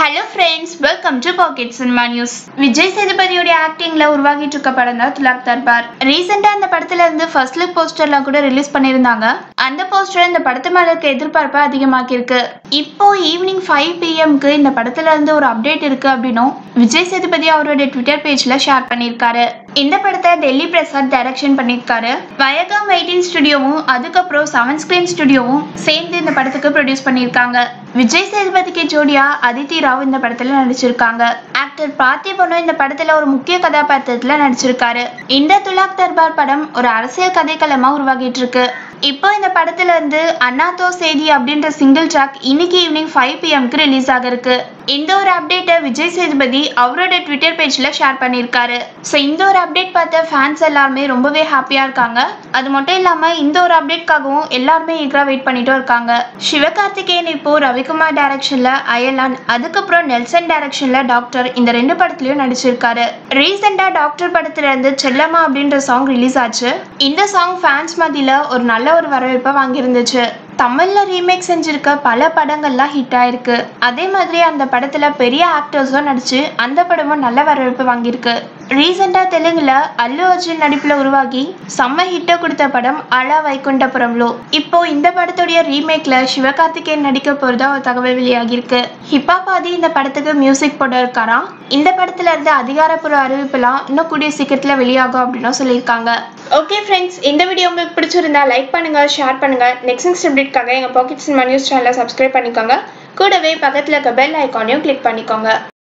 hello friends welcome to pocket cinema news Vijay சேதுபதியோட ஆக்டிங்ல உருவாகிட்டு இருக்க படம் தான் துலாக் தர்பார் ரீசெண்டா அந்த படத்துல இருந்து ஃபர்ஸ்ட் லுக் போஸ்டர்லாம் கூட ரிலீஸ் பண்ணியிருந்தாங்க அந்த போஸ்டர் இந்த படத்து மேல இருக்க எதிர்பார்ப்பை அதிகமாக்கி இருக்கு இப்போ ஈவினிங் ஃபைவ் பிஎம்க்கு இந்த படத்துல இருந்து ஒரு அப்டேட் இருக்கு அப்படின்னும் விஜய் சேதுபதி அவரோட ட்விட்டர் பேஜ்ல ஷேர் பண்ணியிருக்காரு இந்த படத்தை டெல்லி பிரசாத் டைரக்ஷன் பண்ணியிருக்காரு வயகம் எயிட்டீன் ஸ்டுடியோவும் அதுக்கப்புறம் செவன் ஸ்கிரீன் ஸ்டுடியோவும் சேர்ந்து இந்த படத்துக்கு ப்ரொடியூஸ் பண்ணியிருக்காங்க விஜய் சேதுபதிக்கு ஜோடியா அதித்தி ராவ் இந்த படத்துல நடிச்சிருக்காங்க ஆக்டர் பார்த்திபனும் இந்த படத்துல ஒரு முக்கிய கதாபாத்திரத்துல நடிச்சிருக்காரு இந்த துலாக் தர்பார் படம் ஒரு அரசியல் கதைக்களமா உருவாகிட்டு இருக்கு இப்போ இந்த படத்துல இருந்து அண்ணாத்தோ சேதி அப்படின்ற சிங்கிள் ட்ராக் இன்னைக்கு ஈவினிங் ஃபைவ் பிஎம்க்கு ரிலீஸ் ஆக இருக்கு இந்த ஒரு அப்டேட்டை விஜய் சேதுபதி அவரோட ட்விட்டர் பேஜ்ல ஷேர் பண்ணியிருக்காரு ஸோ இந்த ஒரு அப்டேட் பார்த்த ஃபேன்ஸ் எல்லாருமே ரொம்பவே ஹாப்பியா இருக்காங்க அது மட்டும் இல்லாம இந்த ஒரு அப்டேட்காகவும் எல்லாருமே ஈகரா வெயிட் பண்ணிட்டும் இருக்காங்க சிவகார்த்திகேயன் இப்போ ரவிக்குமார் டைரக்ஷன்ல அயலான் அதுக்கப்புறம் நெல்சன் டைரக்ஷன்ல டாக்டர் இந்த ரெண்டு படத்துலயும் நடிச்சிருக்காரு ரீசெண்டா டாக்டர் படத்துல இருந்து செல்லம்மா அப்படின்ற சாங் ரிலீஸ் ஆச்சு இந்த சாங் ஃபேன்ஸ் மத்தியில ஒரு நல்ல ஒரு வரவேற்பை வாங்கியிருந்துச்சு தமிழ்ல ரீமேக் செஞ்சிருக்க பல படங்கள்லாம் ஹிட் ஆயிருக்கு அதே மாதிரி அந்த படத்துல பெரிய ஆக்டர்ஸும் நடிச்சு அந்த படமும் நல்ல வரவேற்பு வாங்கியிருக்கு ரீசெண்டா தெலுங்குல அல்லு அர்ஜுன் நடிப்புல உருவாகி செம்ம ஹிட்டை கொடுத்த படம் அலா வைகுண்டபுரம்லோ இப்போ இந்த படத்துடைய ரீமேக்ல சிவகார்த்திகேயன் நடிக்க போறதா ஒரு தகவல் வெளியாகிருக்கு ஹிப்பாபாதி இந்த படத்துக்கு மியூசிக் போட இருக்காராம் இந்த படத்துல இருந்து அதிகாரப்பூர்வ அறிவிப்புலாம் இன்னும் கூடிய சீக்கிரத்துல வெளியாகும் அப்படின்னு சொல்லியிருக்காங்க ஓகே ஃப்ரெண்ட்ஸ் இந்த வீடியோ உங்களுக்கு பிடிச்சிருந்தா லைக் பண்ணுங்க ஷேர் பண்ணுங்க நெக்ஸ்ட் நெக்ஸ்ட் அப்டேட்காக எங்க பாக்கெட் சினிமா நியூஸ் சேனலை சப்ஸ்கிரைப் பண்ணிக்கோங்க கூடவே பக்கத்துல இருக்க பெல் ஐக்கானையும் கிளிக் பண்ணிக்கோங்க